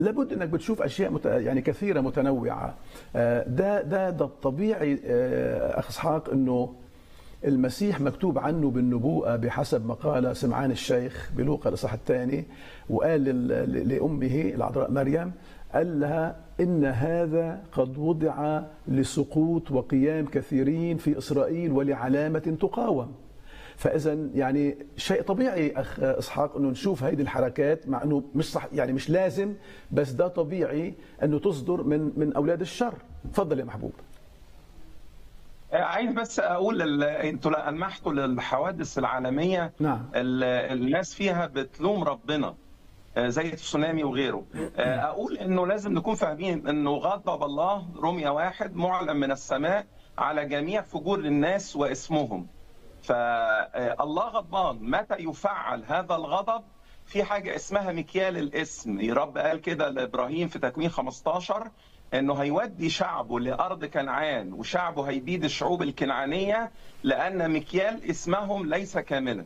لابد انك بتشوف اشياء مت... يعني كثيره متنوعه آه، ده ده ده الطبيعي آه، اخ اسحاق انه المسيح مكتوب عنه بالنبوءة بحسب ما قال سمعان الشيخ بلوقا الإصحاح الثاني وقال لل- لأمه العذراء مريم قال لها إن هذا قد وضع لسقوط وقيام كثيرين في إسرائيل ولعلامة تقاوم فاذا يعني شيء طبيعي اخ اسحاق انه نشوف هيدي الحركات مع انه مش صح يعني مش لازم بس ده طبيعي انه تصدر من من اولاد الشر تفضل يا محبوب عايز بس اقول ال- انتوا لا المحتوا للحوادث العالميه نعم. ال- الناس فيها بتلوم ربنا آه، زي التسونامي وغيره آه، اقول انه لازم نكون فاهمين انه غضب الله رمية واحد معلن من السماء على جميع فجور الناس واسمهم فالله غضبان متى يفعل هذا الغضب في حاجة اسمها مكيال الاسم رب قال كده لإبراهيم في تكوين 15 انه هيودي شعبه لارض كنعان وشعبه هيبيد الشعوب الكنعانيه لان مكيال اسمهم ليس كاملا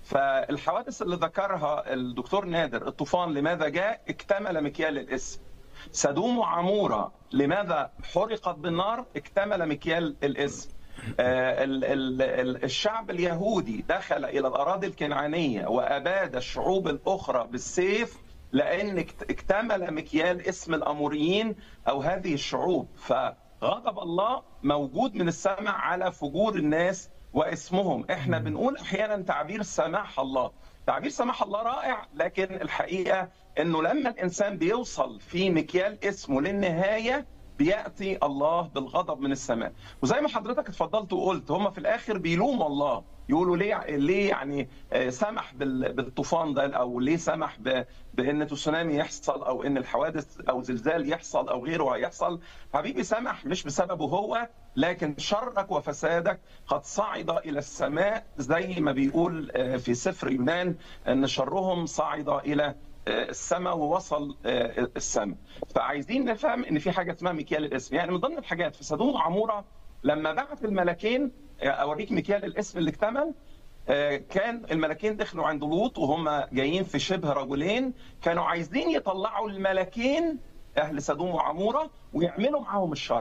فالحوادث اللي ذكرها الدكتور نادر الطوفان لماذا جاء اكتمل مكيال الاسم سدوم وعمورة لماذا حرقت بالنار اكتمل مكيال الاسم آه، ال- ال- ال- الشعب اليهودي دخل إلى الأراضي الكنعانية وأباد الشعوب الأخرى بالسيف لأن اكت- اكتمل مكيال اسم الأموريين أو هذه الشعوب فغضب الله موجود من السماء على فجور الناس واسمهم احنا بنقول احيانا تعبير سماح الله تعبير سماح الله رائع لكن الحقيقه انه لما الانسان بيوصل في مكيال اسمه للنهايه بياتي الله بالغضب من السماء وزي ما حضرتك اتفضلت وقلت هم في الاخر بيلوموا الله يقولوا ليه ليه يعني آه، سمح بال- بالطوفان ده او ليه سمح ب- بان تسونامي يحصل او ان الحوادث او زلزال يحصل او غيره هيحصل حبيبي سمح مش بسببه هو لكن شرك وفسادك قد صعد الى السماء زي ما بيقول آه، في سفر يونان ان شرهم صعد الى آه، السماء ووصل آه، السماء فعايزين نفهم ان في حاجه اسمها مكيال الاسم يعني من ضمن الحاجات في سدوم وعموره لما بعت الملكين آه، اوريك مكيال الاسم اللي اكتمل آه، كان الملكين دخلوا عند لوط وهم جايين في شبه رجلين كانوا عايزين يطلعوا الملكين اهل سدوم وعموره ويعملوا معاهم الشر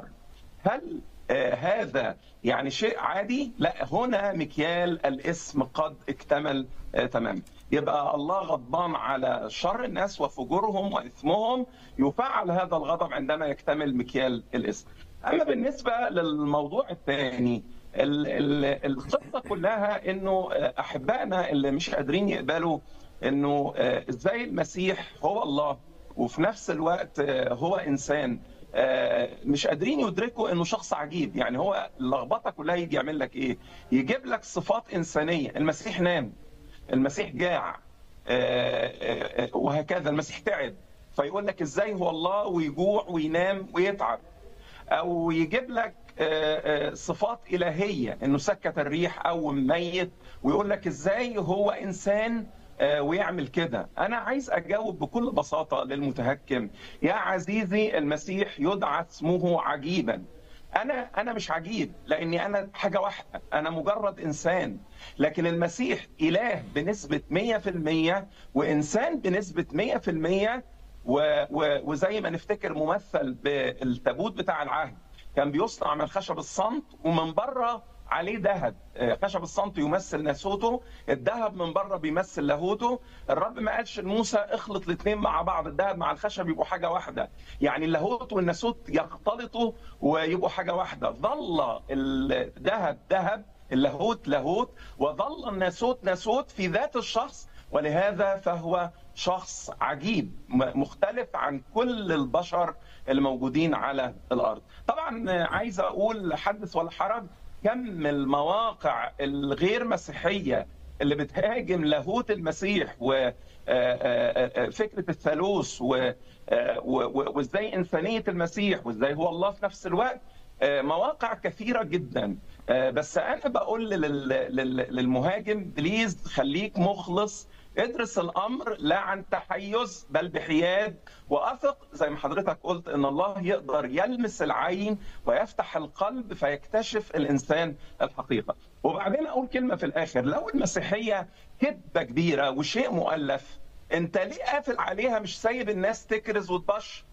هل آه، هذا يعني شيء عادي؟ لا هنا مكيال الاسم قد اكتمل آه، تماما. يبقى الله غضبان على شر الناس وفجورهم واثمهم يفعل هذا الغضب عندما يكتمل مكيال الاسم. اما بالنسبه للموضوع الثاني ال- ال- القصه كلها انه آه، احبائنا اللي مش قادرين يقبلوا انه آه، ازاي المسيح هو الله وفي نفس الوقت آه، هو انسان آه، مش قادرين يدركوا انه شخص عجيب يعني هو اللخبطه كلها يجي يعمل لك ايه يجيب لك صفات انسانيه المسيح نام المسيح جاع آه، آه، آه، وهكذا المسيح تعب فيقول لك ازاي هو الله ويجوع وينام ويتعب او يجيب لك آه، آه، صفات الهيه انه سكت الريح او ميت ويقول لك ازاي هو انسان آه، ويعمل كده انا عايز اجاوب بكل بساطه للمتهكم يا عزيزي المسيح يدعى اسمه عجيبا انا انا مش عجيب لاني انا حاجه واحده انا مجرد انسان لكن المسيح اله بنسبه 100% وانسان بنسبه 100% و- و- وزي ما نفتكر ممثل بالتابوت بتاع العهد كان بيصنع من خشب الصمت ومن بره عليه ذهب آه، خشب الصمت يمثل ناسوته الذهب من بره بيمثل لاهوته الرب ما قالش لموسى اخلط الاثنين مع بعض الذهب مع الخشب يبقوا حاجه واحده يعني اللاهوت والناسوت يختلطوا ويبقوا حاجه واحده ظل الذهب ذهب اللاهوت لاهوت وظل الناسوت ناسوت في ذات الشخص ولهذا فهو شخص عجيب م- مختلف عن كل البشر اللي موجودين على الارض طبعا عايز اقول حدث ولا حرج كم المواقع الغير مسيحيه اللي بتهاجم لاهوت المسيح وفكره الثالوث و- آه، و- و- وازاي انسانيه المسيح وازاي هو الله في نفس الوقت آه، مواقع كثيره جدا آه، بس انا بقول لل- لل- للمهاجم بليز خليك مخلص ادرس الامر لا عن تحيز بل بحياد واثق زي ما حضرتك قلت ان الله يقدر يلمس العين ويفتح القلب فيكتشف الانسان الحقيقه وبعدين اقول كلمه في الاخر لو المسيحيه كذبه كبيره وشيء مؤلف انت ليه قافل عليها مش سايب الناس تكرز وتبشر